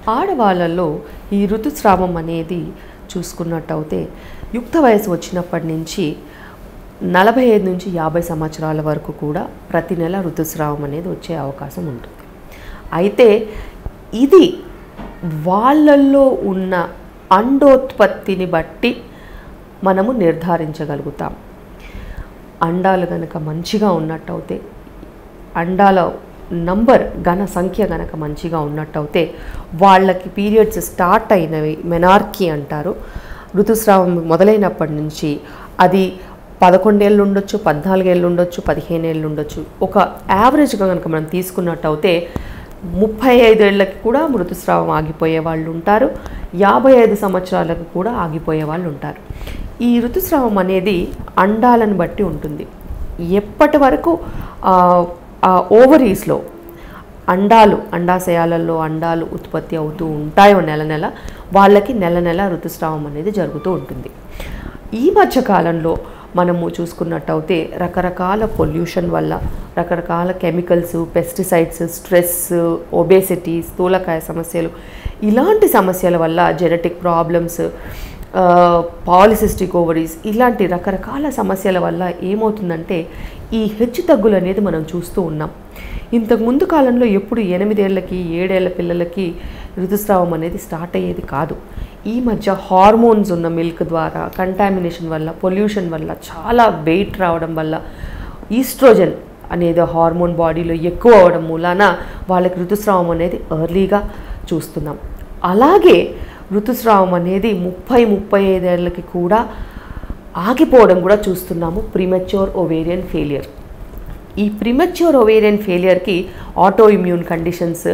ఆడవాళ్ళలో ఈ ఋతుస్రావం అనేది చూసుకున్నట్టయితే యుక్త వయసు వచ్చినప్పటి నుంచి నలభై ఐదు నుంచి యాభై సంవత్సరాల వరకు కూడా ప్రతి నెల ఋతుస్రావం అనేది వచ్చే అవకాశం ఉంటుంది అయితే ఇది వాళ్ళల్లో ఉన్న అండోత్పత్తిని బట్టి మనము నిర్ధారించగలుగుతాం అండాలు కనుక మంచిగా ఉన్నట్టయితే అండాల నంబర్ ఘన సంఖ్య గనక మంచిగా ఉన్నట్టయితే వాళ్ళకి పీరియడ్స్ స్టార్ట్ అయినవి మెనార్కీ అంటారు ఋతుస్రావం మొదలైనప్పటి నుంచి అది పదకొండేళ్ళు ఉండొచ్చు పద్నాలుగేళ్ళు ఉండొచ్చు పదిహేనేళ్ళు ఉండొచ్చు ఒక యావరేజ్గా కనుక మనం తీసుకున్నట్టయితే ముప్పై ఐదేళ్లకి కూడా ఋతుస్రావం ఆగిపోయే వాళ్ళు ఉంటారు యాభై ఐదు సంవత్సరాలకు కూడా ఆగిపోయే వాళ్ళు ఉంటారు ఈ ఋతుస్రావం అనేది అండాలను బట్టి ఉంటుంది ఎప్పటి వరకు ఆ, ఆ ఓవరీస్లో అండాలు అండాశయాలలో అండాలు ఉత్పత్తి అవుతూ ఉంటాయో నెల నెల వాళ్ళకి నెల నెల ఋతుస్రావం అనేది జరుగుతూ ఉంటుంది ఈ మధ్య కాలంలో మనము చూసుకున్నట్టయితే రకరకాల పొల్యూషన్ వల్ల రకరకాల కెమికల్స్ పెస్టిసైడ్స్ స్ట్రెస్ ఒబేసిటీ స్థూలకాయ సమస్యలు ఇలాంటి సమస్యల వల్ల జెనెటిక్ ప్రాబ్లమ్స్ పాలిసిస్టిక్ ఓవరీస్ ఇలాంటి రకరకాల సమస్యల వల్ల ఏమవుతుందంటే ఈ హెచ్చు తగ్గులు అనేది మనం చూస్తూ ఉన్నాం ఇంతకు ముందు కాలంలో ఎప్పుడు ఎనిమిదేళ్లకి ఏడేళ్ల పిల్లలకి ఋతుస్రావం అనేది స్టార్ట్ అయ్యేది కాదు ఈ మధ్య హార్మోన్స్ ఉన్న మిల్క్ ద్వారా కంటామినేషన్ వల్ల పొల్యూషన్ వల్ల చాలా వెయిట్ రావడం వల్ల ఈస్ట్రోజన్ అనేది హార్మోన్ బాడీలో ఎక్కువ అవడం మూలాన వాళ్ళకి ఋతుస్రావం అనేది ఎర్లీగా చూస్తున్నాం అలాగే ఋతుస్రావం అనేది ముప్పై ముప్పై ఐదేళ్ళకి కూడా ఆగిపోవడం కూడా చూస్తున్నాము ప్రిమెచ్యూర్ ఒవేరియన్ ఫెయిలియర్ ఈ ప్రిమెచ్యూర్ ఒవేరియన్ ఫెయిలియర్కి ఆటో ఇమ్యూన్ కండిషన్స్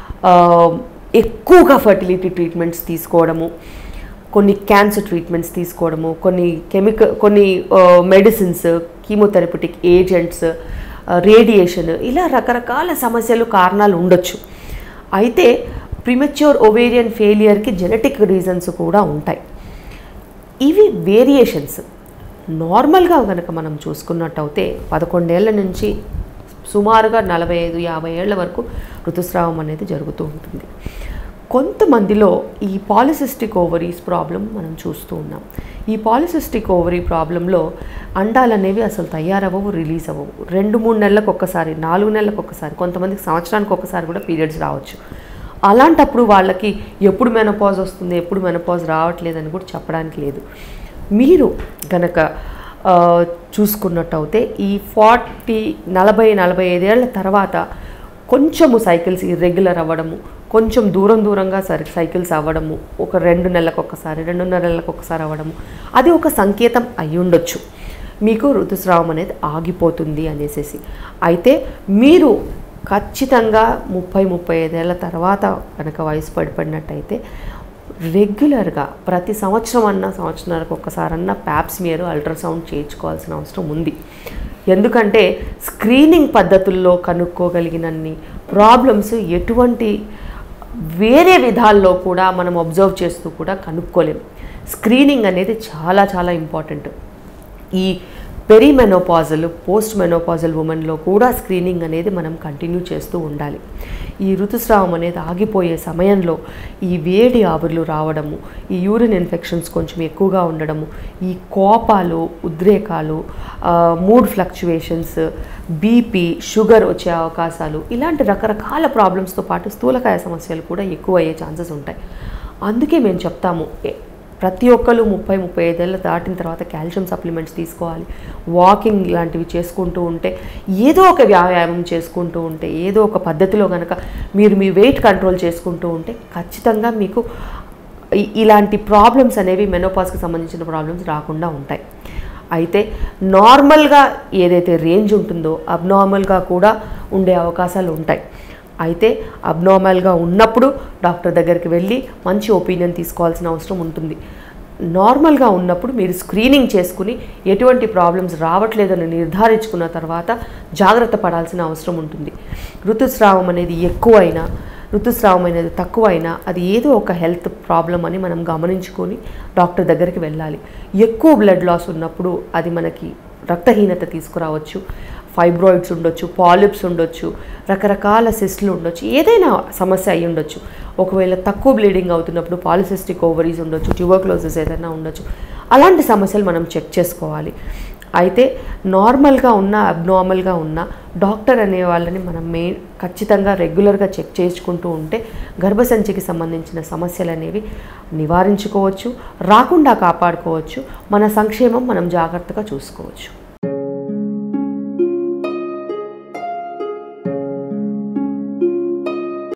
ఎక్కువగా ఫర్టిలిటీ ట్రీట్మెంట్స్ తీసుకోవడము కొన్ని క్యాన్సర్ ట్రీట్మెంట్స్ తీసుకోవడము కొన్ని కెమికల్ కొన్ని మెడిసిన్స్ కీమోథెరపటిక్ ఏజెంట్స్ రేడియేషన్ ఇలా రకరకాల సమస్యలు కారణాలు ఉండొచ్చు అయితే ప్రిమెచ్యూర్ ఒవేరియన్ ఫెయిలియర్కి జెనెటిక్ రీజన్స్ కూడా ఉంటాయి ఇవి వేరియేషన్స్ నార్మల్గా కనుక మనం చూసుకున్నట్టయితే పదకొండేళ్ల నుంచి సుమారుగా నలభై ఐదు యాభై ఏళ్ల వరకు ఋతుస్రావం అనేది జరుగుతూ ఉంటుంది కొంతమందిలో ఈ పాలిసిస్టిక్ ఓవరీస్ ప్రాబ్లం మనం చూస్తూ ఉన్నాం ఈ పాలిసిస్టిక్ ఓవరీ ప్రాబ్లంలో అండాలు అనేవి అసలు తయారవ్వవు రిలీజ్ అవ్వవు రెండు మూడు నెలలకు ఒక్కసారి నాలుగు నెలలకు ఒక్కసారి కొంతమందికి సంవత్సరానికి ఒక్కసారి కూడా పీరియడ్స్ రావచ్చు అలాంటప్పుడు వాళ్ళకి ఎప్పుడు మెనపాజ్ వస్తుంది ఎప్పుడు మెనపాజ్ రావట్లేదని కూడా చెప్పడానికి లేదు మీరు గనక ఆ, చూసుకున్నట్టయితే ఈ ఫార్టీ నలభై నలభై ఐదేళ్ల తర్వాత కొంచెము సైకిల్స్ ఇర్రెగ్యులర్ అవ్వడము కొంచెం దూరం దూరంగా సరి సైకిల్స్ అవ్వడము ఒక రెండు నెలలకు ఒక్కసారి రెండున్నర నెలలకు ఒకసారి అవ్వడము అది ఒక సంకేతం అయి ఉండొచ్చు మీకు ఋతుస్రావం అనేది ఆగిపోతుంది అనేసి అయితే మీరు ఖచ్చితంగా ముప్పై ముప్పై ఐదేళ్ల తర్వాత కనుక వయసు పడిపడినట్టయితే రెగ్యులర్గా ప్రతి సంవత్సరం అన్నా సంవత్సరానికి ఒక్కసారన్నా ప్యాప్స్మియర్ అల్ట్రాసౌండ్ చేయించుకోవాల్సిన అవసరం ఉంది ఎందుకంటే స్క్రీనింగ్ పద్ధతుల్లో కనుక్కోగలిగినన్ని ప్రాబ్లమ్స్ ఎటువంటి వేరే విధాల్లో కూడా మనం అబ్జర్వ్ చేస్తూ కూడా కనుక్కోలేం స్క్రీనింగ్ అనేది చాలా చాలా ఇంపార్టెంట్ ఈ పెరిమెనోపాజల్ పోస్ట్ మెనోపాజల్ ఉమెన్లో కూడా స్క్రీనింగ్ అనేది మనం కంటిన్యూ చేస్తూ ఉండాలి ఈ ఋతుస్రావం అనేది ఆగిపోయే సమయంలో ఈ వేడి ఆవిర్లు రావడము ఈ యూరిన్ ఇన్ఫెక్షన్స్ కొంచెం ఎక్కువగా ఉండడము ఈ కోపాలు ఉద్రేకాలు మూడ్ ఫ్లక్చువేషన్స్ బీపీ షుగర్ వచ్చే అవకాశాలు ఇలాంటి రకరకాల ప్రాబ్లమ్స్తో పాటు స్థూలకాయ సమస్యలు కూడా ఎక్కువ అయ్యే ఛాన్సెస్ ఉంటాయి అందుకే మేము చెప్తాము ఏ- ప్రతి ఒక్కరు ముప్పై ముప్పై ఐదేళ్ళు దాటిన తర్వాత కాల్షియం సప్లిమెంట్స్ తీసుకోవాలి వాకింగ్ లాంటివి చేసుకుంటూ ఉంటే ఏదో ఒక వ్యాయామం చేసుకుంటూ ఉంటే ఏదో ఒక పద్ధతిలో కనుక మీరు మీ వెయిట్ కంట్రోల్ చేసుకుంటూ ఉంటే ఖచ్చితంగా మీకు ఇ- ఇలాంటి ప్రాబ్లమ్స్ అనేవి మెనోపాస్కి సంబంధించిన ప్రాబ్లమ్స్ రాకుండా ఉంటాయి అయితే నార్మల్గా ఏదైతే రేంజ్ ఉంటుందో అబ్నార్మల్గా కూడా ఉండే అవకాశాలు ఉంటాయి అయితే అబ్నార్మల్గా ఉన్నప్పుడు డాక్టర్ దగ్గరికి వెళ్ళి మంచి ఒపీనియన్ తీసుకోవాల్సిన అవసరం ఉంటుంది నార్మల్గా ఉన్నప్పుడు మీరు స్క్రీనింగ్ చేసుకుని ఎటువంటి ప్రాబ్లమ్స్ రావట్లేదని నిర్ధారించుకున్న తర్వాత జాగ్రత్త పడాల్సిన అవసరం ఉంటుంది ఋతుస్రావం అనేది ఎక్కువైనా ఋతుస్రావం అనేది తక్కువైనా అది ఏదో ఒక హెల్త్ ప్రాబ్లం అని మనం గమనించుకొని డాక్టర్ దగ్గరికి వెళ్ళాలి ఎక్కువ బ్లడ్ లాస్ ఉన్నప్పుడు అది మనకి రక్తహీనత తీసుకురావచ్చు ఫైబ్రాయిడ్స్ ఉండొచ్చు పాలిప్స్ ఉండొచ్చు రకరకాల సిస్ట్లు ఉండొచ్చు ఏదైనా సమస్య అయి ఉండొచ్చు ఒకవేళ తక్కువ బ్లీడింగ్ అవుతున్నప్పుడు పాలిసిస్టిక్ ఓవరీస్ ఉండొచ్చు ట్యూబర్క్లోసిస్ ఏదైనా ఉండొచ్చు అలాంటి సమస్యలు మనం చెక్ చేసుకోవాలి అయితే నార్మల్గా ఉన్న అబ్నార్మల్గా ఉన్న డాక్టర్ అనే వాళ్ళని మనం మే ఖచ్చితంగా రెగ్యులర్గా చెక్ చేసుకుంటూ ఉంటే గర్భసంచికి సంబంధించిన సమస్యలు అనేవి నివారించుకోవచ్చు రాకుండా కాపాడుకోవచ్చు మన సంక్షేమం మనం జాగ్రత్తగా చూసుకోవచ్చు